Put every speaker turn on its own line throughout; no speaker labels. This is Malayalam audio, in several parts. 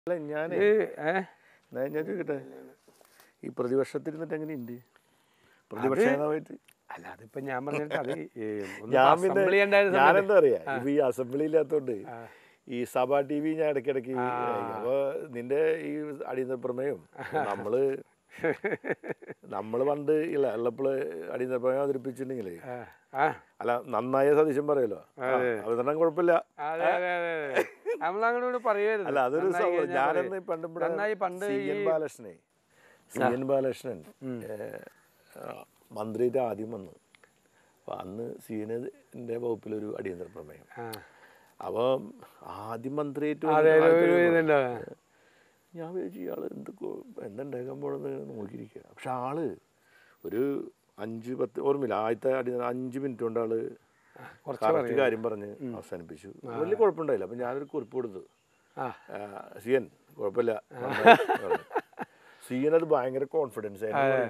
അല്ല ഞാൻ
ഇത് ഏ
ഞാൻ ചോദിക്കട്ടെ ഈ പ്രതിപക്ഷത്തിരുന്നിട്ട് എങ്ങനെയുണ്ട് പ്രതിപക്ഷ നേതാവായിട്ട്
അല്ല അതിപ്പോ ഞാൻ പറഞ്ഞിട്ട് അത് ഈ ഒന്ന്
ഞാൻ
assembly
പിന്നെ
ഉണ്ടായിരുന്ന
ഞാൻ
സമയത്ത്
എന്താ പറയാ ഇപ്പൊ ഈ അസംബ്ലി ഇല്ലാത്തോണ്ട് ഈ സഭ ടി വി ഞാൻ ഇടയ്ക്കിടയ്ക്ക് അപ്പൊ നിന്റെ ഈ അടിയന്തര പ്രമേയം നമ്മള് നമ്മള് പണ്ട് ഇല്ല ഉള്ളപ്പോള് അടിയന്തര പ്രമേയം അവതരിപ്പിച്ചിട്ടുണ്ടെങ്കിൽ
ആ, ആ,
അല്ല നന്നായ സതീശൻ പറയല്ലോ ആ, അവതരണം കുഴപ്പമില്ല
അതെ അതെ അതെ അതെ നമ്മളങ്ങോട്ട് പറയരുത്
അല്ല അതൊരു
നന്നായി
സംഭവം.
കഴിഞ്ഞാ
ഞാനെന്ന്
പറയും.
പണ്ട് ഇവിടെ
നന്നായി പണ്ട്
സി
ഈ
എൻ ബാലകൃഷ്ണനെ സി എൻ ബാലകൃഷ്ണൻ മന്ത്രിയുടെ ആദ്യം വന്നു അപ്പൊ അന്ന് സി എൻ്റെ വകുപ്പിലൊരു അടിയന്തര പ്രമേയം
ആ,
അപ്പോൾ ആദ്യം മന്ത്രിയായിട്ട്
അതെ
വന്ന
ഒരു
ആദ്യത്തെ
ഇതുണ്ട്
ഞാൻ വിചാരിച്ചു ഇയാൾ എന്ത് കൊ- എന്തുണ്ടാക്കാൻ പോണെന്ന് നോക്കിയിരിക്കുക പക്ഷെ ആള് ഒരു അഞ്ച് പത്ത് ഓർമ്മയില്ല ആദ്യത്തെ അടി അഞ്ച് മിനിറ്റ് കൊണ്ട് ആള്
കുറച്ച്
കറക്റ്റ് കാര്യം പറഞ്ഞ് അവസാനിപ്പിച്ചു വലിയ കുഴപ്പമുണ്ടായില്ല അപ്പം ഞാനൊരു കുറിപ്പ് കൊടുത്തു
ആ
സി എൻ കുഴപ്പമില്ല നന്നായി പറഞ്ഞു. സി എൻ അത് ഭയങ്കര കോൺഫിഡൻസ്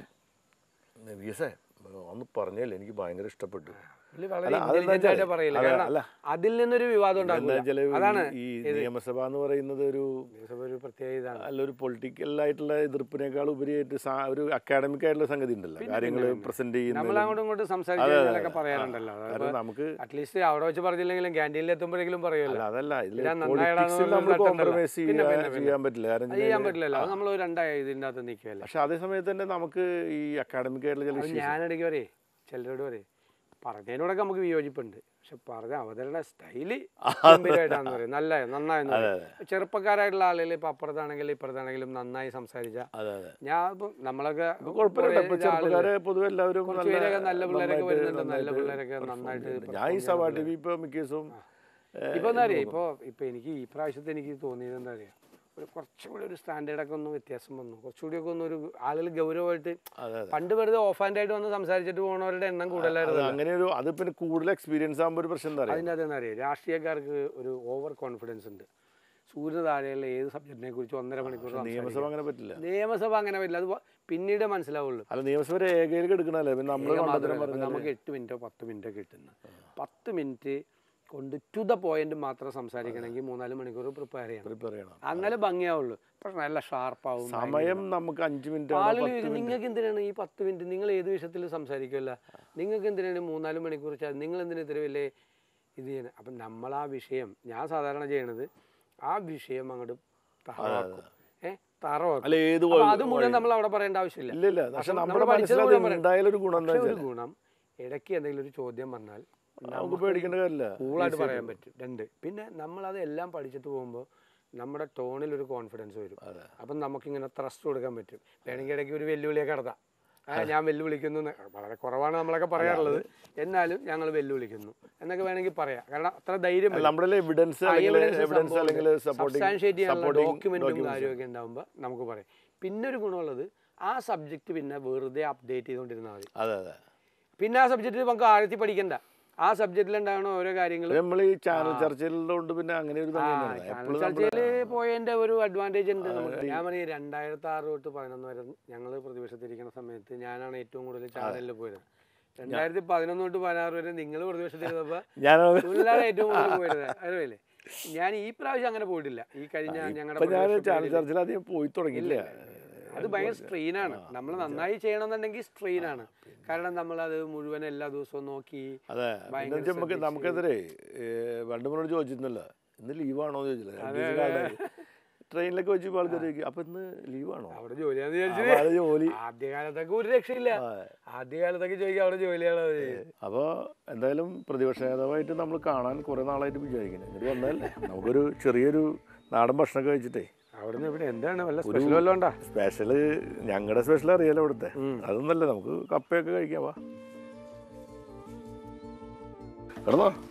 നബീസേ ഒന്ന് പറഞ്ഞല്ലേ എനിക്ക് ഭയങ്കര ഇഷ്ടപ്പെട്ടു
പുള്ളി വളരെ
അല്ല, അതെന്താ
intelligent ആയിട്ട്
വെച്ചാല്
പറയില്ല
അല്ല,
കാരണം
അല്ല.
അതിൽ നിന്നൊരു വിവാദം
എന്താ
ഉണ്ടാകില്ല
വെച്ചാല്
അതാണ്
ഈ നിയമസഭ എന്ന് പറയുന്നത് ഒരു
ദേശം ഒരു പ്രത്യേക ഇതാണ്
അല്ല ഒരു പൊളിറ്റിക്കൽ ആയിട്ടുള്ള എതിർപ്പിനേക്കാൾ ഉപരിയായിട്ട് സാ- ഒരു അക്കാഡമിക് ആയിട്ടുള്ള സംഗതി ഉണ്ടല്ലോ കാര്യങ്ങൾ പ്രസന്റ്
നമ്മൾ
ചെയ്യുന്ന
അങ്ങോട്ടും ഇങ്ങോട്ടും സംസാരിക്കുന്നതിലൊക്കെ പറയാറുണ്ടല്ലോ
കാരണം നമുക്ക്
അറ്റ്ലീസ്റ്റ് അവിടെ വെച്ച് പറഞ്ഞില്ലെങ്കിലും ക്യാൻറ്റീനിൽ എത്തുമ്പോഴെങ്കിലും പറയുമല്ലോ
അല്ല അതല്ല ഇതിൽ
ഞാൻ നന്നായിടാന്ന്
പൊളിറ്റിക്സിൽ
പറഞ്ഞ്
നമ്മൾ
തട്ടണ്ടല്ലോ.
കോംപ്രമൈസ്
പിന്നെ, പിന്നെ, പിന്നെ.
ചെയ്യാൻ പറ്റില്ല കാരണം
അത് ചെയ്യാൻ പറ്റില്ലല്ലോ അത് നമ്മൾ രണ്ടായി ഇതിൻ്റെ അകത്ത് നിൽക്കുകയല്ലേ
പക്ഷെ അതേ സമയത്ത് തന്നെ നമുക്ക് ഈ അക്കാഡമിക് ആയിട്ടുള്ള ചില
അത്
issues
ഞാനിടയ്ക്ക് പറയേ ചിലരോട് പറയേ പറഞ്ഞതിനോടൊക്കെ നമുക്ക് വിയോജിപ്പുണ്ട് പക്ഷെ പറഞ്ഞ അവതരണ സ്റ്റൈല് ഗംഭീരമായിട്ടാന്ന് പറയും നല്ല നന്നായെന്ന് പറയും ചെറുപ്പക്കാരായിട്ടുള്ള ആളുകൾ ഇപ്പൊ അപ്പുറത്താണെങ്കിലും ഇപ്പുറത്താണെങ്കിലും നന്നായി സംസാരിച്ച
അതെ അതെ
ഞാൻ ഇപ്പൊ നമ്മളൊക്കെ
കുഴപ്പമില്ല ഇപ്പൊ
കുറേ ആളുകള്
ചെറുപ്പക്കാരെ പൊതുവെ എല്ലാവരും
കുറച്ച്
നല്ല-
പേരൊക്കെ നല്ല പിള്ളേരൊക്കെ
നന്നായിട്ട്
വരുന്നുണ്ട് നല്ല
നന്നായിട്ട്
പിള്ളേരൊക്കെ
perform
നന്നായിട്ട്
ചെയ്യുന്നുണ്ട്. ഞാൻ ഈ സഭ ടി വി ഇപ്പൊ മിക്ക ദിവസവും ഏഹ്,
ഇപ്പൊ എന്താ അറിയാ ഇപ്പൊ ഇപ്പൊ എനിക്ക് ഈ പ്രാവശ്യത്തെ എനിക്ക് തോന്നിയത് എന്താ അറിയാ ഒരു കുറച്ചും കൂടി ഒരു സ്റ്റാൻഡേർഡൊക്കെ ഒന്ന് വ്യത്യാസം വന്നു കുറച്ചുകൂടി ഒക്കെ ഒന്ന് ഒരു ആളുകൾ ഗൗരവമായിട്ട്
അതെ അതെ
പണ്ട് വെറുതെ ഓഫ് ഹാൻഡ് ആയിട്ട് വന്ന് സംസാരിച്ചിട്ട് പോകുന്നവരുടെ എണ്ണം
അത്
കൂടുതലായിരുന്നു
അങ്ങനെ ഒരു അത് പിന്നെ കൂടുതൽ എക്സ്പീരിയൻസ് ആകുമ്പോൾ ഒരു പ്രശ്നം എന്താ അറിയാം
അതിൻ്റെ അതെന്ന് അറിയാം രാഷ്ട്രീയക്കാർക്ക് ഒരു ഓവർ കോൺഫിഡൻസ് ഉണ്ട് സൂര്യന് താഴെയുള്ള ഏത് സബ്ജക്റ്റിനെ കുറിച്ച് ഒന്നര മണിക്കൂർ
നിയമസഭ അങ്ങനെ പറ്റില്ല
നിയമസഭ അങ്ങനെ പറ്റില്ല അത് വ- പിന്നീട് മനസ്സിലാവുള്ളൂ
അല്ല നിയമസഭ രേഖയിൽ എടുക്കണല്ലേ പിന്നെ നമ്മൾ
ഏക
മണ്ടത്തരം
മാത്രമല്ല,
പറഞ്ഞാൽ
നമുക്ക് എട്ട് മിനിറ്റോ പത്ത് മിനിറ്റോ കിട്ടുന്നു പത്ത് മിനിറ്റ് കൊണ്ട് ടു ദ പോയിന്റ് മാത്രം സംസാരിക്കണമെങ്കിൽ മൂന്നാല് മണിക്കൂർ പ്രിപ്പയർ ചെയ്യണം
പ്രിപ്പയർ ചെയ്യണം
എന്നാലേ ഭംഗിയാവുള്ളൂ പക്ഷെ നല്ല ഷാർപ്പാവും
സമയം നമുക്ക് അഞ്ച് മിനിറ്റ്
ആളുകൾ ചോദിക്കും, നിങ്ങൾക്ക് എന്തിനാണ് ഈ പത്ത് മിനിറ്റ് നിങ്ങൾ ഏത് വിഷയത്തിൽ സംസാരിക്കുമല്ല നിങ്ങൾക്ക് എന്തിനാണ് മൂന്നാല് മണിക്കൂർ ചാ- നിങ്ങൾ എന്തിനാ ഇത്ര വലിയ ഇത് ചെയ്യണം അപ്പം നമ്മൾ ആ വിഷയം ഞാൻ സാധാരണ ചെയ്യണത് ആ വിഷയം അങ്ങോട്ട് തറവാക്കും ഏഹ് തറവാക്കും
അല്ല ഏത്
അപ്പൊ അത് മുഴുവൻ നമ്മൾ അവിടെ പറയേണ്ട ആവശ്യമില്ല
ഇല്ല ഇല്ല പക്ഷെ
അപ്പം
നമ്മുടെ
നമ്മള് പഠിച്ചത്
മനസ്സിൽ
മുഴുവൻ പറയണം.
എന്തായാലും ഒരു ഗുണം എന്താ
പക്ഷെ ഒരു
വെച്ചാൽ
ഗുണം ഇടയ്ക്ക് എന്തെങ്കിലും ഒരു ചോദ്യം വന്നാൽ
നമുക്ക് പേടിക്കേണ്ട കാര്യമില്ല
കൂളായിട്ട് പറയാൻ പറ്റും രണ്ട് പിന്നെ നമ്മളത് എല്ലാം പഠിച്ചിട്ട് പോകുമ്പോൾ നമ്മുടെ ടോണിൽ ഒരു കോൺഫിഡൻസ് വരും അപ്പം നമുക്കിങ്ങനെ ത്രസ്റ്റ് കൊടുക്കാൻ പറ്റും വേണമെങ്കിൽ ഇടയ്ക്ക് ഒരു വെല്ലുവിളിയൊക്കെ നടത്താം ആ, ഞാൻ വെല്ലുവിളിക്കുന്നു എന്ന് വളരെ കുറവാണ് നമ്മളൊക്കെ പറയാറുള്ളത് എന്നാലും ഞങ്ങൾ വെല്ലുവിളിക്കുന്നു എന്നൊക്കെ വേണമെങ്കിൽ പറയാം കാരണം അത്ര ധൈര്യം വരും.
നമ്മുടെ എവിഡൻസ്
ആ,
അല്ലെങ്കിൽ
evidence
എവിഡൻസ്
സംഭവം
അല്ലെങ്കിൽ
ഉണ്ട്.
സപ്പോർട്ടിംഗ്
substantiate ചെയ്യാനുള്ള
സപ്പോർട്ടിംഗ്
ഡോക്യുമെന്റും കാര്യമൊക്കെ ഉണ്ടാകുമ്പോൾ നമുക്ക് പറയാം പിന്നെ ഒരു ഗുണമുള്ളത് ആ സബ്ജക്റ്റ് പിന്നെ വെറുതെ അപ്ഡേറ്റ് ചെയ്തുകൊണ്ടിരുന്നാൽ മതി
അതെ അതെ
പിന്നെ ആ സബ്ജക്റ്റിൽ നമുക്ക് ആഴത്തി പഠിക്കണ്ട ആ സബ്ജക്റ്റിൽ ഉണ്ടാകണ ഓരോ കാര്യങ്ങൾ
നമ്മൾ ഈ ചാനൽ ചർച്ചയിലുള്ളതുകൊണ്ട് പിന്നെ അങ്ങനെ ഒരു തന്നെയാണ് എപ്പോഴും
ചർച്ചയിൽ പോയതിന്റെ ഒരു അഡ്വാൻറ്റേജ് ഉണ്ട് നമുക്ക് ഞാൻ പറയും രണ്ടായിരത്തി ആറ് തൊട്ട് പതിനൊന്ന് വരെ ഞങ്ങൾ പ്രതിപക്ഷത്തിരിക്കുന്ന സമയത്ത് ഞാനാണ് ഏറ്റവും കൂടുതൽ ചാനലിൽ പോയത് രണ്ടായിരത്തി പതിനൊന്ന് തൊട്ട് പതിനാറ് വരെ നിങ്ങൾ പ്രതിപക്ഷത്തിരുന്നപ്പോ
ഞാൻ
പുള്ളിലാണ് ഏറ്റവും കൂടുതൽ പോയത് അറിയില്ലേ ഞാൻ ഈ പ്രാവശ്യം അങ്ങനെ പോയിട്ടില്ല ഈ കഴിഞ്ഞ
ഇപ്പൊ
ഞങ്ങളുടെ
ഞാൻ
പ്രതിപക്ഷ
ചാനൽ
period ല്
ചർച്ചയിൽ അധികം പോയി തുടങ്ങിയില്ല
അത് ഭയങ്കര സ്ട്രെയിനാണ് നമ്മൾ നന്നായി ചെയ്യണമെന്നുണ്ടെങ്കിൽ സ്ട്രെയിനാണ് കാരണം നമ്മളത് മുഴുവൻ എല്ലാ ദിവസവും നോക്കി
അതെ പിന്നെ വെച്ചാ നമുക്ക് നമുക്കെതിരെ പണ്ട് മുന്നോട് ചോദിച്ചിരുന്നല്ലോ ഇന്ന് ലീവാണോ എന്ന് ചോദിച്ചില്ല ട്രെയിനിലൊക്കെ വെച്ച് ആൾക്കാർ ചോദിക്കും അപ്പൊ ഇന്ന് ലീവാണോ
അവിടെ ജോലിയാന്ന് വിചാരിച്ചത്
അപ്പൊ അത് ജോലി
ആദ്യകാലത്തൊക്കെ ഒരു രക്ഷയില്ല ആദ്യകാലത്തൊക്കെ ചോദിക്കാം അവിടെ ജോലിയാണ് അത് ചെയ്യുന്നത്.
അപ്പോൾ എന്തായാലും പ്രതിപക്ഷ നേതാവായിട്ട് നമ്മൾ കാണാൻ കുറേ നാളായിട്ട് വിചാരിക്കുന്നത് എന്നിട്ട് വന്നാൽ നമുക്കൊരു ചെറിയൊരു നാടൻ ഭക്ഷണമൊക്കെ കഴിച്ചിട്ടേ
അവിടുന്ന് ഇവിടെ എന്താണ് വല്ല സ്പെഷ്യൽ വല്ലതും ഉണ്ടാ
സ്പെഷ്യൽ ഞങ്ങളുടെ സ്പെഷ്യൽ അറിയാലോ ഇവിടുത്തെ അതൊന്നല്ല നമുക്ക് കപ്പയൊക്കെ കഴിക്കാം വാ കിടന്നോ